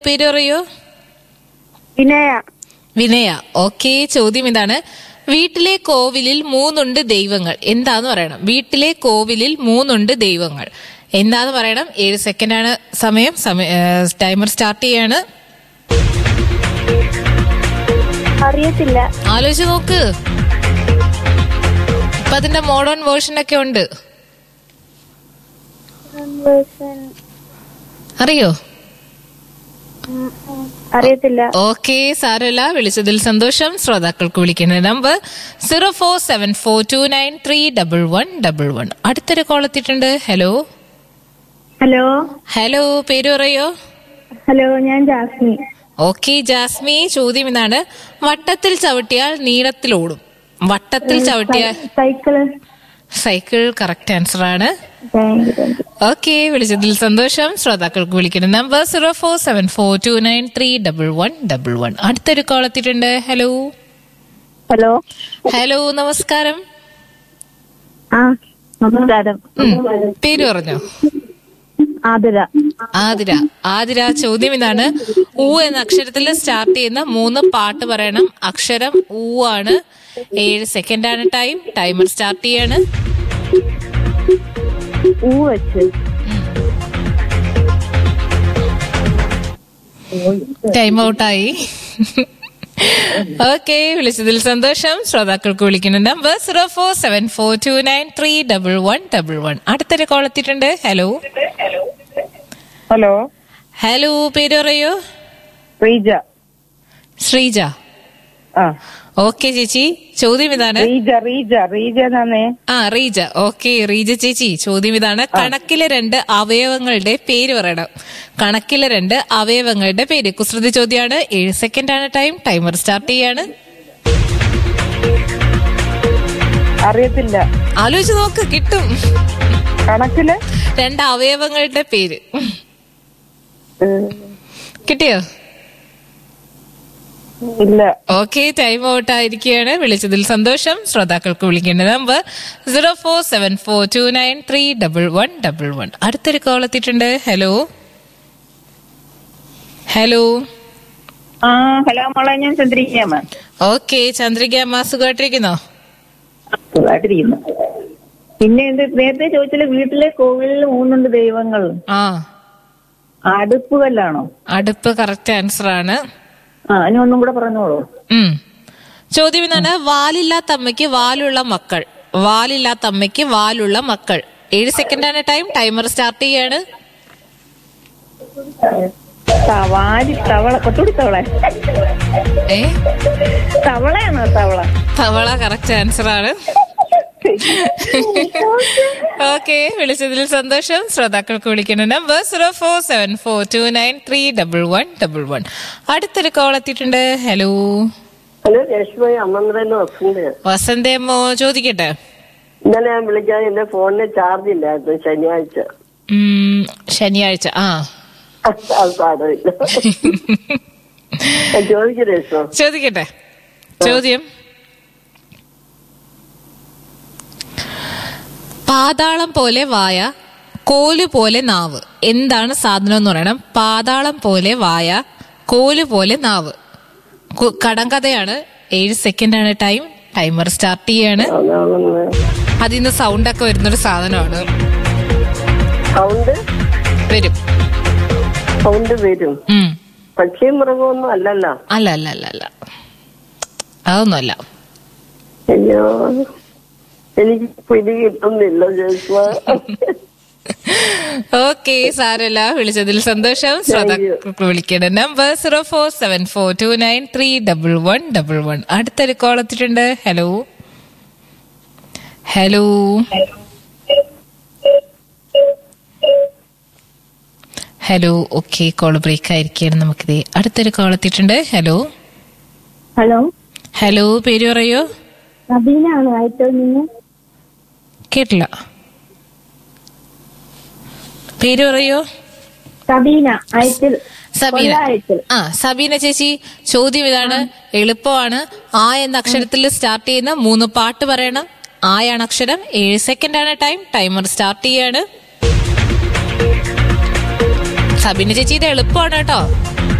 പേര് പറയൂ വിനയ വിനയ ഓക്കെ ചോദ്യം ഇതാണ് വീട്ടിലെ കോവിലിൽ മൂന്നുണ്ട് ദൈവങ്ങൾ എന്താന്ന് പറയണം വീട്ടിലെ കോവിലിൽ മൂന്നുണ്ട് ദൈവങ്ങൾ എന്താന്ന് പറയണം ഏഴ് സെക്കൻഡ് ആണ് സമയം ടൈമർ സ്റ്റാർട്ട് ചെയ്യാണ് അറിയത്തില്ല ആലോചിച്ച് നോക്ക് ഇപ്പൊ അതിന്റെ മോഡേൺ വേർഷൻ ഒക്കെ ഉണ്ട് അറിയോ അറിയത്തില്ല ഓക്കെ സാരല്ല വിളിച്ചതിൽ സന്തോഷം ശ്രോതാക്കൾക്ക് വിളിക്കുന്ന number zero four seven four two nine three double one double one അടുത്തൊരു കോൾ എത്തിയിട്ടുണ്ട് ഹലോ ഹലോ ഹലോ പേര് പറയോ ഹലോ ഞാൻ ജാസ്മി ഓക്കെ ജാസ്മി ചോദ്യം ഇതാണ് വട്ടത്തിൽ ചവിട്ടിയാൽ നീളത്തിലോടും വട്ടത്തിൽ ചവിട്ടിയാൽ സൈക്കിള് സൈക്കിൾ കറക്റ്റ് ആൻസർ ആണ് thank you thank you okay വിളിച്ചതിൽ സന്തോഷം ശ്രോതാക്കൾക്ക് വിളിക്കുന്ന number zero four seven four two nine three double one double one അടുത്തൊരു കോൾ എത്തിയിട്ടുണ്ട് ഹലോ ഹലോ ഹലോ നമസ്കാരം ആ നമസ്കാരം ഉം, പേര് പറഞ്ഞോ ആതിര ആതിര ആതിര ചോദ്യം ഇതാണ് ഊ എന്ന അക്ഷരത്തിൽ സ്റ്റാർട്ട് ചെയ്യുന്ന മൂന്ന് പാട്ട് പറയണം അക്ഷരം ഊ ആണ് ഏഴ് സെക്കൻഡ് ആണ് ടൈം ടൈമർ സ്റ്റാർട്ട് ചെയ്യാണ് ഊ വെച്ച് ടൈം ഔട്ടായി ഓക്കെ വിളിച്ചതിൽ സന്തോഷം ശ്രോതാക്കൾക്ക് വിളിക്കുന്ന number zero four seven four two nine three double one double one അടുത്തൊരു കോൾ എത്തിയിട്ടുണ്ട് ഹലോ ഹലോ ഹലോ പേര് പറയൂ റീജ ശ്രീജ ആ ഓക്കെ ചേച്ചി ചോദ്യം ഇതാണ് റീജ റീജ റീജ എന്നാന്നേ ആ റീജ ഓക്കെ റീജ ചേച്ചി ചോദ്യം ഇതാണ് കണക്കിലെ രണ്ട് അവയവങ്ങളുടെ പേര് പറയണം കണക്കിലെ രണ്ട് അവയവങ്ങളുടെ പേര് കുസൃതി ചോദ്യമാണ് ഏഴ് സെക്കൻഡ് ആണ് ടൈം ടൈമർ സ്റ്റാർട്ട് ചെയ്യാണ് അറിയത്തില്ല ആലോചിച്ച് നോക്ക് കിട്ടും കണക്കില് രണ്ട് അവയവങ്ങളുടെ പേര് ഉം, കിട്ടിയോ ഇല്ല ഓക്കെ ടൈം ഔട്ട് ആയിരിക്കുകയാണ് വിളിച്ചതിൽ സന്തോഷം ശ്രോതാക്കൾക്ക് വിളിക്കേണ്ട number zero four seven four two nine three double one double one അടുത്തൊരു കോൾ എത്തിയിട്ടുണ്ട് ഹലോ ഹലോ ആ ഹലോ മോളെ ഞാൻ ചന്ദ്രികമ്മ ഓക്കെ ചന്ദ്രിക അമ്മ സുഖമായിട്ടിരിക്കുന്നോ സുഖമായിട്ടിരിക്കുന്നു പിന്നെ എന്ത് നേരത്തെ ചോദിച്ചാല് വീട്ടിലെ കോവിലിൽ മൂന്നുണ്ട് ദൈവങ്ങൾ ആ അടുപ്പ് കല്ലാണോ അടുപ്പ് കറക്റ്റ് ആൻസർ ആണ് ആ ഇനി ഒന്നും കൂടെ പറഞ്ഞോളൂ ഉം ചോദ്യം എന്താണ് വാലില്ലാത്ത അമ്മയ്ക്ക് വാലുള്ള മക്കൾ വാലില്ലാത്ത അമ്മയ്ക്ക് വാലുള്ള മക്കൾ ഏഴ് സെക്കൻഡ് ആണ് ടൈം ടൈമർ സ്റ്റാർട്ട് ചെയ്യാണ് തവാരി തവള കൊത്തുടി തവള ഏ തവളയാണോ തവള തവള കറക്റ്റ് ആൻസർ ആണ് ഓക്കെ വിളിച്ചതിൽ സന്തോഷം ശ്രോതാക്കൾക്ക് വിളിക്കുന്ന number zero four seven four two nine three double one double one അടുത്തൊരു കോൾ എത്തിയിട്ടുണ്ട് ഹലോ ഹലോ രശ്മി അമ്മന്ദ്രന്റെ വസന്ത് വസന്തയമ്മോ ചോദിക്കട്ടെ ഇന്നലെ ഞാൻ വിളിക്കാൻ എന്റെ ഫോണിന് ചാർജ് ഇല്ലായിരുന്നു ശനിയാഴ്ച ഉം, ശനിയാഴ്ച ആ അത് സാരമില്ല ഞാൻ ചോദിക്കൂ രശ്മ ചോദിക്കട്ടെ ചോദ്യം പാതാളം പോലെ വായ കോല് പോലെ നാവ് എന്താണ് സാധനം എന്ന് പറയണം പാതാളം പോലെ വായ കോല് പോലെ നാവ് കു- കടങ്കഥയാണ് ഏഴ് സെക്കൻഡ് ആണ് ടൈം ടൈമർ സ്റ്റാർട്ട് ചെയ്യാണ് അതിൽ നിന്ന് സൗണ്ട് ഒക്കെ വരുന്നൊരു സാധനമാണ് സൗണ്ട് വരും സൗണ്ട് വരും ഉം. പക്ഷിയും മൃഗമൊന്നും അല്ലല്ലോ അല്ല അല്ല അല്ല അല്ല അതൊന്നുമല്ല അയ്യോ എനിക്ക് പിടി കിട്ടുന്നില്ല രശ്മ ഓക്കെ സാരല്ല വിളിച്ചതിൽ സന്തോഷം ശ്രോതാക്കൾക്ക് വിളിക്കേണ്ട number zero four seven four two nine three double one double one അടുത്തൊരു കോൾ എത്തിയിട്ടുണ്ട് hello hello hello okay call break ആയിരിക്കുകയാണ് നമുക്കിത് അടുത്തൊരു കോൾ എത്തിയിട്ടുണ്ട് ഹലോ ഹലോ ഹലോ പേര് പറയോ നബീനാണ് ആയിട്ടോൾ നിന്ന് കേട്ടില്ല പേര് പറയോ സബീന ആയിട്ടിൽ സബീന കൊല്ലായത്തിൽ. ആ സബീന ചേച്ചി ചോദ്യം ഇതാണ് എളുപ്പമാണ് ആ എന്ന അക്ഷരത്തിൽ സ്റ്റാർട്ട് ചെയ്യുന്ന മൂന്ന് പാട്ട് പറയണം ആയാണ് അക്ഷരം ഏഴ് സെക്കൻഡ് ആണ് ടൈം ടൈമർ സ്റ്റാർട്ട് ചെയ്യാണ് സബിന ചേച്ചി ഇത് എളുപ്പമാണ് കേട്ടോ